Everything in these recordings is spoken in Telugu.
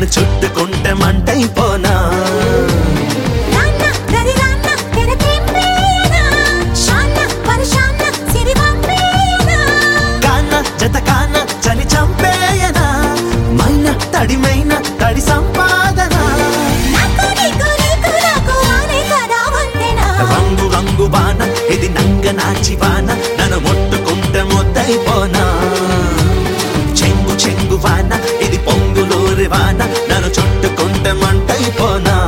నన్ను చుట్టుకుంటే మంటైపోనా రాన్న గరి రాన్న తెరతెంపేనా షాన్న పరషాన్న సిరివంపేనా కాన జత కాన చలి చంపేయనా మైన తడిమైన తడి సంపాదన నాకు నీకు నీకు నాకు ఆనే కదా వంతెనా రంగు రంగు వాన ఇది నంగ నాచి వాన నన్ను ముట్టుకుంటే ముద్దైపోనా చెంగు చెంగు వాన ఇది పొంగులూరి వాన నన్ను చుట్టుకుంటే మంటైపోనా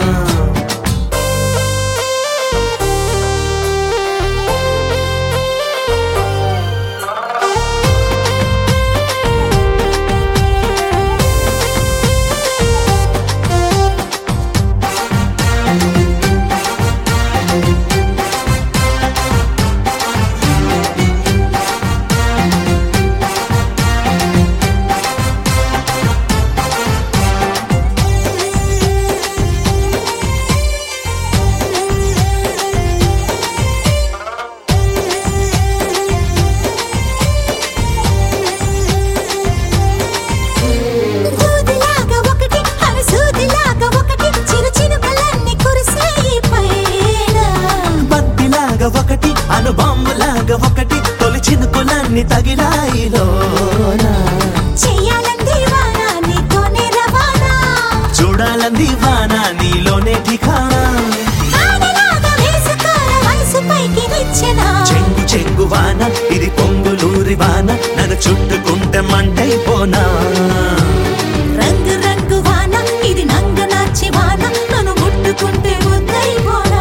దూదిలాగా ఒకటి అరసూదిలాగా ఒకటి చిరు చినుకలన్నీ కురిసేయి పైన బంతిలాగా ఒకటి అనుబాంబులాగా ఒకటి తొలి చినుకులన్నీ తగిలాయిలోనా చెయ్యాలంది వాన నీతోనే రవాణా చూడాలంది వాన నీలోనే ఠికానా ఆడలాగా వేసుకోర వయసు పైకి నిచ్చెనా చెంగు చెంగు వాన ఇది పొంగులూరి వాన నన్ను చుట్టుకుంటే మంటైపోనా రంగు రంగు వాన ఇది నంగ నాచి వాన నన్ను ముట్టుకుంటే ముద్దైపోనా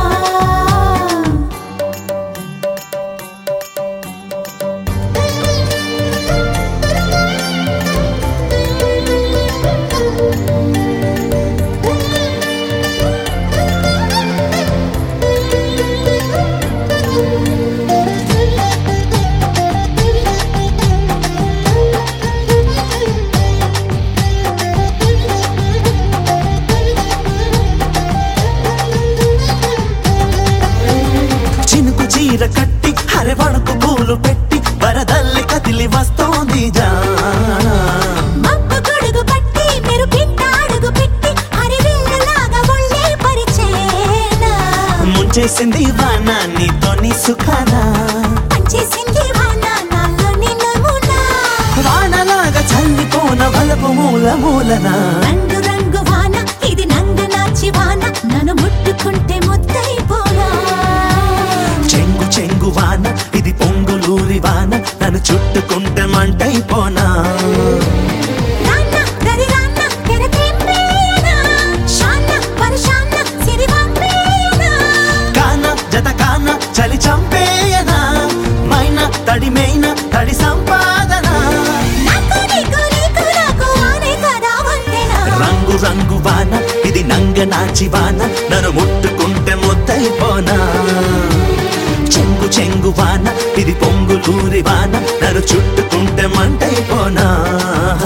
చినుకు చీర కట్టి హరివణకు పూలు పెట్టి వరదల్లి కదిలి వస్తోంది జా మబ్బు గొడుగు పట్టి మెరుపింట అడుగు పెట్టి హరివేలలాగా ఒళ్ళే పరిచేనా ముంచేసింది వాన నీతోని సుఖానా పంచేసింది వాన నాలోని నమూనా వానలాగా చల్లిపోన వలపు మూల మూలన రంగు రంగు వాన ఇది నంగ నాచి వాన నన్ను ముట్టుకుంటే ముద్దైపోనా చెంగు చెంగు వాన ఇది పొంగులూరి వాన నన్ను చుట్టుకుంటే మంటైపోనా రాన్న గరి రాన్న తెరతెంపేనా షాన్న పరషాన్న సిరివంపేనా కాన జత కాన చలి చంపేయనా మైన తడిమైన తడి సంపాదన నాకు నీకు నీకు నాకు ఆనే కదా వంతెనా రంగు రంగు వాన ఇది నంగ నాచి వాన నన్ను ముట్టుకుంటే ముద్దైపోనా చెంగు చెంగు వాన ఇది పొంగులూరి వాన నన్ను చుట్టుకుంటే మంటైపోనా